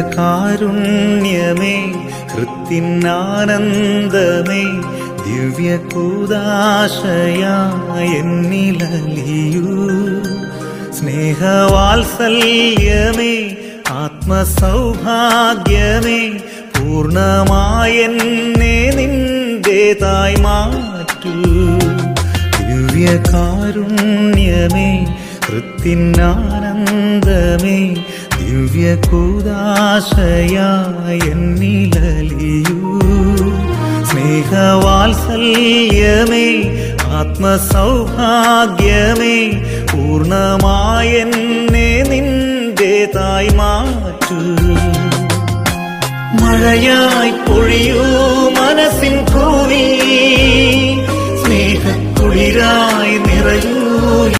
ദിവ്യകാരുണ്യമേ ഹൃത്തിനാനന്ദമേ ദിവ്യകൂദാശയാന്നിലലിയൂ സ്നേഹവാത്സല്യമേ ആത്മസൗഭാഗ്യമേ പൂർണ്ണമായെന്നെ നിന്റേതായി മാറ്റൂ ദിവ്യകാരുണ്യമേ കൃത്തിനാനന്ദമേ ദിവ്യകൂദാശയാന്നിലലിയൂ സ്നേഹവാത്സല്യമേ ആത്മസൗഭാഗ്യമേ പൂർണ്ണമായെന്നെ നിന്റേതായി മാറ്റൂ മഴയായി പൊഴിയൂ മനസ്സിൻ ഭൂമി സ്നേഹക്കുളിരാ